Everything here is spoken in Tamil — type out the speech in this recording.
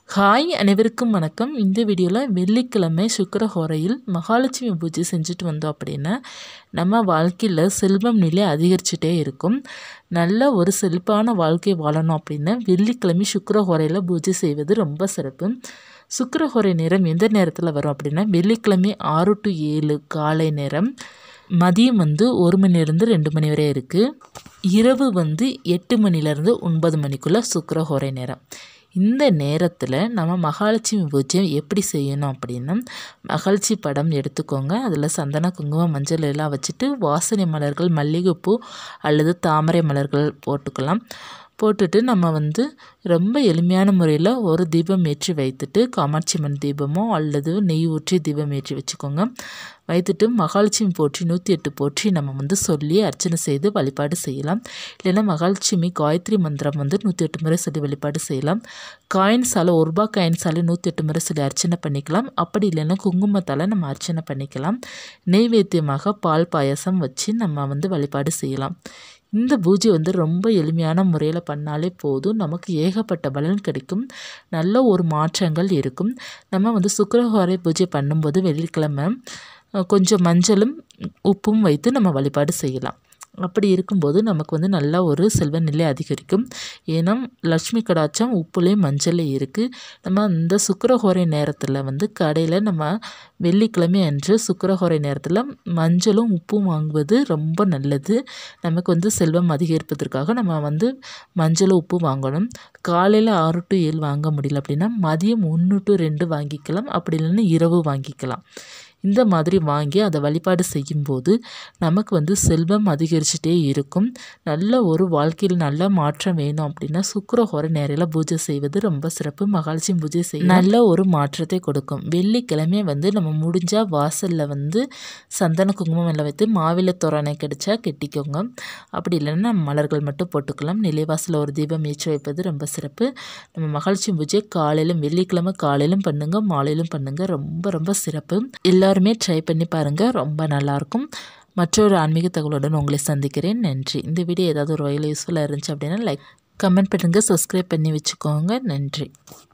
ஹாய் அனைவருக்கும் வணக்கம் இந்த வீடியோவில் வெள்ளிக்கிழமை சுக்கரஹோரையில் மகாலட்சுமி பூஜை செஞ்சுட்டு வந்தோம் அப்படின்னா நம்ம வாழ்க்கையில் செல்வம் நிலை அதிகரிச்சுட்டே இருக்கும் நல்ல ஒரு செழிப்பான வாழ்க்கை வாழணும் அப்படின்னா வெள்ளிக்கிழமை சுக்கரஹோரையில் பூஜை செய்வது ரொம்ப சிறப்பு சுக்கரஹோரை நேரம் எந்த நேரத்தில் வரும் அப்படின்னா வெள்ளிக்கிழமை ஆறு டு ஏழு காலை நேரம் மதியம் வந்து ஒரு மணிலேருந்து ரெண்டு மணி வரை இருக்குது இரவு வந்து எட்டு மணிலேருந்து ஒன்பது மணிக்குள்ளே சுக்கரஹோரை நேரம் இந்த நேரத்தில் நம்ம மகாலட்சுமி பூஜை எப்படி செய்யணும் அப்படின்னா மகிழ்ச்சி படம் எடுத்துக்கோங்க அதில் சந்தன குங்குமம் மஞ்சள் எல்லாம் வச்சுட்டு வாசனை மலர்கள் மல்லிகைப்பூ அல்லது தாமரை மலர்கள் போட்டுக்கலாம் போட்டுட்டு நம்ம வந்து ரொம்ப எளிமையான முறையில் ஒரு தீபம் ஏற்றி வைத்துட்டு காமாட்சி அம்மன் தீபமோ அல்லது நெய் ஊற்றி தீபம் ஏற்றி வச்சுக்கோங்க வைத்துட்டு மகாலட்சுமி போற்றி நூற்றி எட்டு போற்றி நம்ம வந்து சொல்லி அர்ச்சனை செய்து வழிபாடு செய்யலாம் இல்லைன்னா மகாலட்சுமி காயத்ரி மந்திரம் வந்து நூற்றி எட்டு முறை சொல்லி வழிபாடு செய்யலாம் காயின்ஸால் ஒரு ரூபா காயின்ஸால் நூற்றி எட்டு முறை சொல்லி அர்ச்சனை பண்ணிக்கலாம் அப்படி இல்லைன்னா குங்குமத்தால் நம்ம அர்ச்சனை பண்ணிக்கலாம் நெய்வேத்தியமாக பால் பாயசம் வச்சு நம்ம வந்து வழிபாடு செய்யலாம் இந்த பூஜை வந்து ரொம்ப எளிமையான முறையில் பண்ணாலே போதும் நமக்கு ஏகப்பட்ட பலன் கிடைக்கும் நல்ல ஒரு மாற்றங்கள் இருக்கும் நம்ம வந்து சுக்கரஹோரை பூஜை பண்ணும்போது வெள்ளிக்கிழமை கொஞ்சம் மஞ்சளும் உப்பும் வைத்து நம்ம வழிபாடு செய்யலாம் அப்படி இருக்கும்போது நமக்கு வந்து நல்ல ஒரு செல்வ நிலை அதிகரிக்கும் ஏன்னா லக்ஷ்மி கடாச்சம் உப்புலேயும் மஞ்சளே இருக்குது நம்ம அந்த சுக்கரஹோரை நேரத்தில் வந்து கடையில் நம்ம வெள்ளிக்கிழமை அன்று சுக்கரஹோரை நேரத்தில் மஞ்சளும் உப்பும் வாங்குவது ரொம்ப நல்லது நமக்கு வந்து செல்வம் அதிகரிப்பதற்காக நம்ம வந்து மஞ்சளும் உப்பு வாங்கணும் காலையில் ஆறு டு ஏழு வாங்க முடியல அப்படின்னா மதியம் ஒன்று டு ரெண்டு வாங்கிக்கலாம் அப்படி இல்லைன்னா இரவு வாங்கிக்கலாம் இந்த மாதிரி வாங்கி அதை வழிபாடு செய்யும்போது நமக்கு வந்து செல்வம் அதிகரிச்சுட்டே இருக்கும் நல்ல ஒரு வாழ்க்கையில் நல்ல மாற்றம் வேணும் அப்படின்னா சுக்கரஹோர நேரில் பூஜை செய்வது ரொம்ப சிறப்பு மகாலட்சுமி பூஜை செய்ய நல்ல ஒரு மாற்றத்தை கொடுக்கும் வெள்ளிக்கிழமை வந்து நம்ம முடிஞ்சால் வாசலில் வந்து சந்தன குங்குமம் எல்லாம் வைத்து மாவில தோரணை கிடைச்சா கெட்டிக்கோங்க அப்படி இல்லைன்னா மலர்கள் மட்டும் போட்டுக்கலாம் நிலைவாசலில் ஒரு தீபம் ஏற்றி வைப்பது ரொம்ப சிறப்பு நம்ம மகாலட்சுமி பூஜை காலையிலும் வெள்ளிக்கிழமை காலையிலும் பண்ணுங்க மாலையிலும் பண்ணுங்க ரொம்ப ரொம்ப சிறப்பு எல்லாரும் எல்லாருமே ட்ரை பண்ணி பாருங்கள் ரொம்ப நல்லாயிருக்கும் மற்றொரு ஆன்மீக தகவலுடன் உங்களை சந்திக்கிறேன் நன்றி இந்த வீடியோ ஏதாவது ஒரு வகையில் யூஸ்ஃபுல்லாக இருந்துச்சு அப்படின்னா லைக் கமெண்ட் பண்ணுங்கள் சப்ஸ்கிரைப் பண்ணி வச்சுக்கோங்க நன்றி